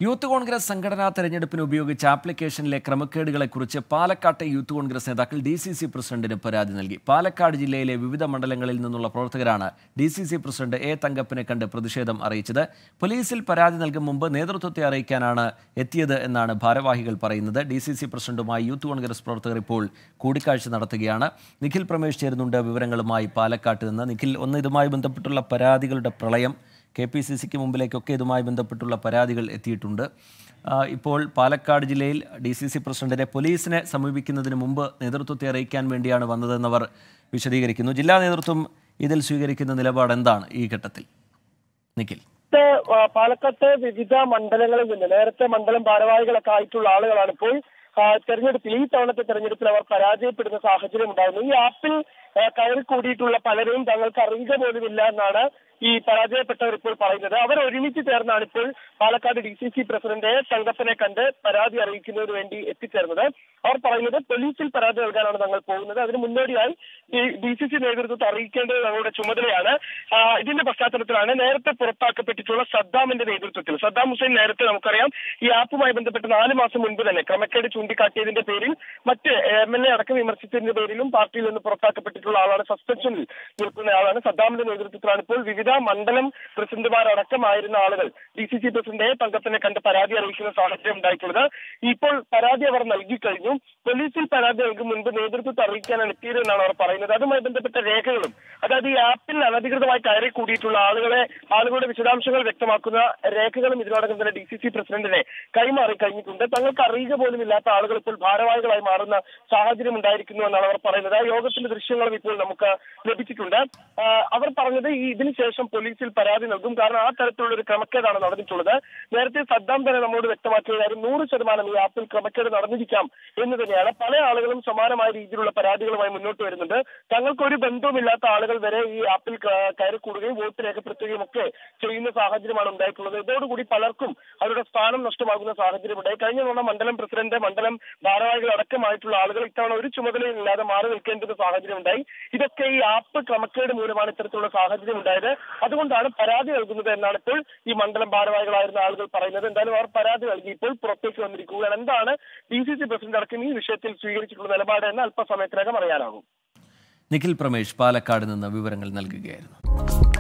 youth Congress സംഘടനാ തെരഞ്ഞെടുപ്പിന് ഉപയോഗിച്ച ആപ്ലിക്കേഷനിലെ ക്രമക്കേടുകളെക്കുറിച്ച് പാലക്കാട്ടെ യൂത്ത് കോൺഗ്രസ് നേതാക്കൾ ഡി സി സി പ്രസിഡന്റിന് പരാതി നൽകി പാലക്കാട് ജില്ലയിലെ വിവിധ മണ്ഡലങ്ങളിൽ നിന്നുള്ള പ്രവർത്തകരാണ് D C C president A തങ്കപ്പനെ കണ്ട് പ്രതിഷേധം അറിയിച്ചത് പോലീസിൽ പരാതി നൽകും മുമ്പ് നേതൃത്വത്തെ അറിയിക്കാനാണ് എത്തിയത് എന്നാണ് ഭാരവാഹികൾ പറയുന്നത് ഡി സി സി പ്രസിഡന്റുമായി യൂത്ത് കോൺഗ്രസ് പ്രവർത്തകർ ഇപ്പോൾ കൂടിക്കാഴ്ച നടത്തുകയാണ് നിഖിൽ പ്രമേഷ് ചേരുന്നുണ്ട് വിവരങ്ങളുമായി പാലക്കാട്ട് നിന്ന് നിഖിൽ ഒന്ന് ഇതുമായി ബന്ധപ്പെട്ടുള്ള പരാതികളുടെ പ്രളയം കെ പി സി സിക്ക് മുമ്പിലേക്കൊക്കെ ഇതുമായി ബന്ധപ്പെട്ടുള്ള പരാതികൾ എത്തിയിട്ടുണ്ട് ആ, ഇപ്പോൾ പാലക്കാട് ജില്ലയിൽ ഡി സി സി പ്രസിഡന്റിനെ പോലീസിനെ സമീപിക്കുന്നതിന് മുമ്പ് നേതൃത്വത്തെ അറിയിക്കാൻ വേണ്ടിയാണ് വന്നതെന്നവർ വിശദീകരിക്കുന്നു ജില്ലാ നേതൃത്വം ഇതിൽ സ്വീകരിക്കുന്ന നിലപാട് എന്താണ് ഈ ഘട്ടത്തിൽ നിഖിൽ നേരത്തെ ആ, പാലക്കാട്ട് വിവിധ മണ്ഡലങ്ങളിൽ നിന്ന് നേരത്തെ മണ്ഡലം ഭാരവാഹികളൊക്കെ ആയിട്ടുള്ള ആളുകളാണ് ഇപ്പോൾ ആ, തെരഞ്ഞെടുപ്പിൽ ഈ തവണത്തെ തെരഞ്ഞെടുപ്പിൽ അവർ പരാജയപ്പെടുന്ന സാഹചര്യം ഉണ്ടായിരുന്നു ഈ ആപ്പിൽ ആ, കയറി കൂടിയിട്ടുള്ള പലരെയും തങ്ങൾക്ക് അറിയുക പോലുമില്ല എന്നാണ് ഈ പരാജയപ്പെട്ടവർ ഇപ്പോൾ പറയുന്നത് അവർ ഒരുമിച്ച് ചേർന്നാണ് ഇപ്പോൾ Palakkad D C C president തങ്കപ്പനെ കണ്ട് പരാതി അറിയിക്കുന്നതിന് വേണ്ടി എത്തിച്ചേർന്നത് അവർ പറയുന്നത് പോലീസിൽ പരാതി നൽകാനാണ് തങ്ങൾ പോകുന്നത് അതിന് മുന്നോടിയായി ഡി സി സി നേതൃത്വത്തെ അറിയിക്കേണ്ടത് ഞങ്ങളുടെ ചുമതലയാണ് ആ, ഇതിന്റെ പശ്ചാത്തലത്തിലാണ് നേരത്തെ പുറത്താക്കപ്പെട്ടിട്ടുള്ള സദ്ദാമിന്റെ നേതൃത്വത്തിൽ സദ്ദാം ഹുസൈൻ നേരത്തെ നമുക്കറിയാം ഈ ആപ്പുമായി ബന്ധപ്പെട്ട് നാല് മാസം മുൻപ് തന്നെ ക്രമക്കേട് ചൂണ്ടിക്കാട്ടിയതിന്റെ പേരിൽ മറ്റ് എം എൽ എ അടക്കം വിമർശിച്ചതിന്റെ പേരിലും പാർട്ടിയിൽ നിന്ന് പുറത്താക്കപ്പെട്ടിട്ടുള്ള ആളാണ് സസ്പെൻഷനിൽ നിൽക്കുന്ന ആളാണ് സദ്ദാമിന്റെ നേതൃത്വത്തിലാണ് ഇപ്പോൾ വിവിധ മണ്ഡലം പ്രസിഡന്റുമാരടക്കമായിരുന്ന ആളുകൾ ഡി സി സി പ്രസിഡന്റ് തങ്കത്തിനെ കണ്ട് പരാതി അറിയിക്കുന്ന സാഹചര്യം ഉണ്ടായിട്ടുള്ളത് ഇപ്പോൾ പരാതി അവർ നൽകി കഴിഞ്ഞു പോലീസിൽ പരാതി നൽകും മുൻപ് നേതൃത്വത്തെ അറിയിക്കാനാണ് എത്തിയതെന്നാണ് അവർ പറയുന്നത് അതുമായി ബന്ധപ്പെട്ട രേഖകളും അതായത് ഈ ആപ്പിൽ അനധികൃതമായി കയറി കൂടിയിട്ടുള്ള ആളുകളെ ആളുകളുടെ വിശദാംശങ്ങൾ വ്യക്തമാക്കുന്ന രേഖകളും ഇതിനോടകം തന്നെ ഡി സി സി പ്രസിഡന്റിനെ കൈമാറി കഴിഞ്ഞിട്ടുണ്ട് തങ്ങൾക്ക് അറിയുക പോലും ഇല്ലാത്ത ആളുകൾ ഇപ്പോൾ ഭാരവാഹികളായി മാറുന്ന സാഹചര്യം ഉണ്ടായിരിക്കുന്നു എന്നാണ് അവർ പറയുന്നത് ആ യോഗത്തിന്റെ ദൃശ്യങ്ങളും ഇപ്പോൾ നമുക്ക് ലഭിച്ചിട്ടുണ്ട് ആ, അവർ പറഞ്ഞത് ഈ ഇതിന് ശേഷം പോലീസിൽ പരാതി നൽകും കാരണം ആ തരത്തിലുള്ള ഒരു ക്രമക്കേടാണ് നടന്നിട്ടുള്ളത് നേരത്തെ സദ്ദാം തന്നെ നമ്മോട് വ്യക്തമാക്കിയ കാര്യം നൂറ് ശതമാനം ഈ ആപ്പിൽ ക്രമക്കേട് നടന്നിരിക്കാം എന്ന് തന്നെയാണ് പല ആളുകളും സമാനമായ രീതിയിലുള്ള പരാതികളുമായി മുന്നോട്ട് വരുന്നുണ്ട് തങ്ങൾക്ക് ഒരു ബന്ധവുമില്ലാത്ത ആളുകൾ വരെ ഈ ആപ്പിൽ ക- കയറി കൂടുകയും വോട്ട് രേഖപ്പെടുത്തുകയും ഒക്കെ ചെയ്യുന്ന സാഹചര്യമാണ് ഉണ്ടായിട്ടുള്ളത് ഇതോടുകൂടി പലർക്കും അവരുടെ സ്ഥാനം നഷ്ടമാകുന്ന സാഹചര്യം ഉണ്ടായി കഴിഞ്ഞ തവണ മണ്ഡലം പ്രസിഡന്റ് മണ്ഡലം ഭാരവാഹികൾ അടക്കമായിട്ടുള്ള ആളുകൾ ഇത്തവണ ഒരു ചുമതലയും ഇല്ലാതെ മാറി നിൽക്കേണ്ട സാഹചര്യം ഉണ്ടായി ഇതൊക്കെ ഈ ആപ്പ് ക്രമക്കേട് മൂലമാണ് ഇത്തരത്തിലുള്ള സാഹചര്യം ഉണ്ടായത് അതുകൊണ്ടാണ് പരാതി നൽകുന്നത് എന്നാണ് ഇപ്പോൾ ഈ മണ്ഡലം ഭാരവാഹികളായിരുന്ന ആളുകൾ പറയുന്നത് എന്തായാലും അവർ പരാതി നൽകി ഇപ്പോൾ പുറത്തേക്ക് വന്നിരിക്കുകയാണ് എന്താണ് ഡി സി സി പ്രസിഡന്റ് അടക്കം ഈ വിഷയത്തിൽ സ്വീകരിച്ചിട്ടുള്ള നിലപാട് എന്ന് അല്പസമയത്തിനകം അറിയാനാകും നിഖിൽ പ്രമേഷ് പാലക്കാട് നിന്ന് വിവരങ്ങൾ നൽകുകയായിരുന്നു